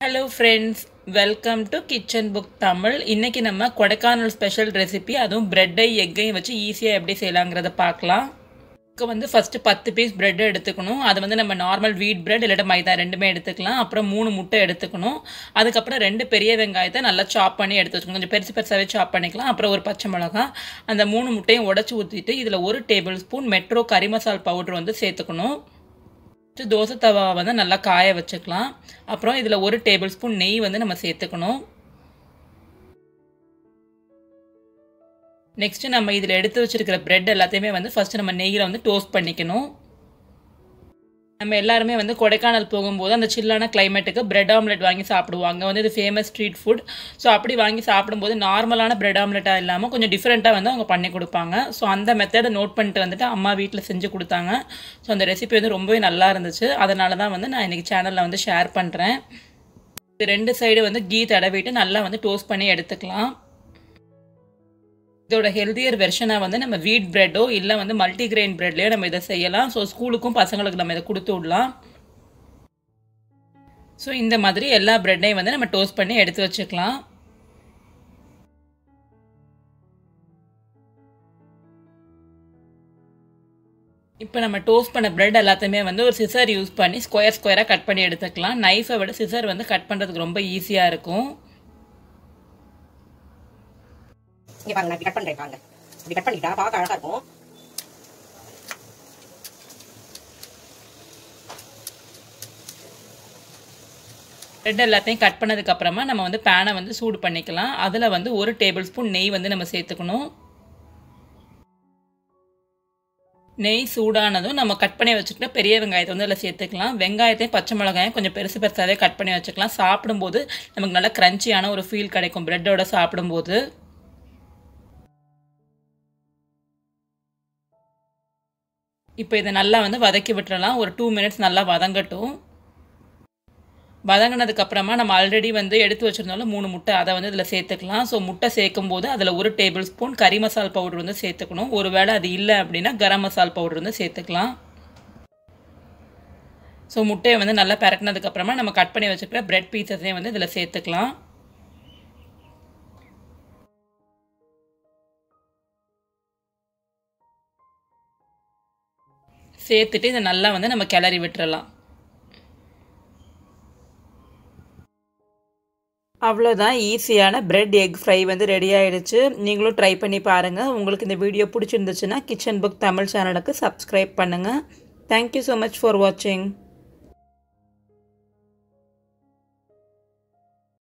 hello friends welcome to kitchen book Tamil இன்றைக்கி நம்ம Kodaikanal special recipe அதுவும் ப்ரெட்டை எக்கையும் வச்சு ஈஸியாக எப்படி செய்யலாங்கிறத பார்க்கலாம் இதுக்கு வந்து ஃபஸ்ட்டு பத்து பீஸ் ப்ரெட் எடுத்துக்கணும் அது வந்து நம்ம நார்மல் வீட் பிரெட் இல்லாட்ட மைதா ரெண்டுமே எடுத்துக்கலாம் அப்புறம் மூணு முட்டை எடுத்துக்கணும் அதுக்கப்புறம் ரெண்டு பெரிய வெங்காயத்தை நல்லா சாப் பண்ணி எடுத்து வச்சுக்கணும் கொஞ்சம் பெருசு பெருசாகவே சாப் பண்ணிக்கலாம் அப்புறம் ஒரு பச்சை மிளகா அந்த மூணு முட்டையும் உடச்சி ஊற்றிட்டு இதில் ஒரு டேபிள் ஸ்பூன் மெட்ரோ கறி மசால் பவுடர் வந்து சேர்த்துக்கணும் ஃபஸ்ட்டு தோசை தவா வந்து நல்லா காய வச்சுக்கலாம் அப்புறம் இதில் ஒரு டேபிள் ஸ்பூன் நெய் வந்து நம்ம சேர்த்துக்கணும் நெக்ஸ்ட்டு நம்ம இதில் எடுத்து வச்சுருக்கிற ப்ரெட் எல்லாத்தையுமே வந்து ஃபஸ்ட்டு நம்ம நெய்யில் வந்து டோஸ்ட் பண்ணிக்கணும் நம்ம எல்லாருமே வந்து கொடைக்கானல் போகும்போது அந்த சில்லான கிளைமேட்டுக்கு பிரெட் ஆம்லெட் வாங்கி சாப்பிடுவாங்க வந்து இது ஃபேமஸ் ஸ்ட்ரீட் ஃபுட் ஸோ அப்படி வாங்கி சாப்பிடும்போது நார்மலான பிரெட் ஆம்லெட்டாக இல்லாமல் கொஞ்சம் டிஃப்ரெண்ட்டாக வந்து அவங்க பண்ணி கொடுப்பாங்க ஸோ அந்த மெத்தடை நோட் பண்ணிட்டு வந்துட்டு அம்மா வீட்டில் செஞ்சு கொடுத்தாங்க ஸோ அந்த ரெசிபி வந்து ரொம்பவே நல்லா இருந்துச்சு அதனால தான் வந்து நான் இன்றைக்கி சேனலில் வந்து ஷேர் பண்ணுறேன் இது ரெண்டு சைடு வந்து கீ தடவிட்டு நல்லா வந்து டோஸ்ட் பண்ணி எடுத்துக்கலாம் இதோட ஹெல்த்தியர் வெர்ஷனாக வந்து நம்ம வீட் ப்ரெட்டோ இல்லை வந்து மல்டிகிரெயின் ப்ரெட்லேயோ நம்ம இதை செய்யலாம் ஸோ ஸ்கூலுக்கும் பசங்களுக்கு நம்ம இதை கொடுத்து விடலாம் ஸோ இந்த மாதிரி எல்லா ப்ரெட்டையும் வந்து நம்ம டோஸ்ட் பண்ணி எடுத்து வச்சுக்கலாம் இப்போ நம்ம டோஸ்ட் பண்ண ப்ரெட் எல்லாத்தையுமே வந்து ஒரு சிசர் யூஸ் பண்ணி ஸ்கொயர் ஸ்கொயராக கட் பண்ணி எடுத்துக்கலாம் நைஃபை விட சிசர் வந்து கட் பண்ணுறதுக்கு ரொம்ப ஈஸியாக இருக்கும் இங்க பாருங்க நான் இப்படி கட் பண்றேன் பாருங்க இப்படி கட் பண்ணிட்டா பார்க்க அழகா இருக்கும் ப்ரெட் எல்லாத்தையும் கட் பண்ணதுக்கப்புறமா நம்ம வந்து பேனை வந்து சூடு பண்ணிக்கலாம் அதில் வந்து ஒரு டேபிள் ஸ்பூன் நெய் வந்து நம்ம சேர்த்துக்கணும் நெய் சூடானதும் நம்ம கட் பண்ணி வச்சுக்கிட்ட பெரிய வெங்காயத்தை வந்து அதில் சேர்த்துக்கலாம் வெங்காயத்தையும் பச்சை மிளகாயும் கொஞ்சம் பெருசு பெருசாகவே கட் பண்ணி வச்சுக்கலாம் சாப்பிடும்போது நமக்கு நல்லா க்ரன்ச்சியான ஒரு ஃபீல் கிடைக்கும் ப்ரெட்டோட சாப்பிடும்போது இப்போ இதை நல்லா வந்து வதக்கி விட்டுறலாம் ஒரு டூ மினிட்ஸ் நல்லா வதங்கட்டும் வதங்கினதுக்கப்புறமா நம்ம ஆல்ரெடி வந்து எடுத்து வச்சுருந்தாலும் மூணு முட்டை அதை வந்து இதில் சேர்த்துக்கலாம் ஸோ முட்டை சேர்க்கும் போது அதில் ஒரு டேபிள் ஸ்பூன் கறி மசால் பவுடர் வந்து சேர்த்துக்கணும் ஒரு வேளை அது இல்லை அப்படின்னா கரம் மசால் பவுடர் வந்து சேர்த்துக்கலாம் ஸோ முட்டையை வந்து நல்லா பரட்டினதுக்கப்புறமா நம்ம கட் பண்ணி வச்சுக்கிற ப்ரெட் பீசஸையும் வந்து இதில் சேர்த்துக்கலாம் சேர்த்துட்டு இதை நல்லா வந்து நம்ம கிளறி விட்டுறலாம் அவ்வளோதான் ஈஸியான பிரெட் எக் ஃப்ரை வந்து ரெடி ஆகிடுச்சு நீங்களும் ட்ரை பண்ணி பாருங்கள் உங்களுக்கு இந்த வீடியோ பிடிச்சிருந்துச்சுன்னா கிச்சன் புக் தமிழ் சேனலுக்கு சப்ஸ்கிரைப் பண்ணுங்கள் தேங்க்யூ ஸோ மச் ஃபார் வாட்சிங்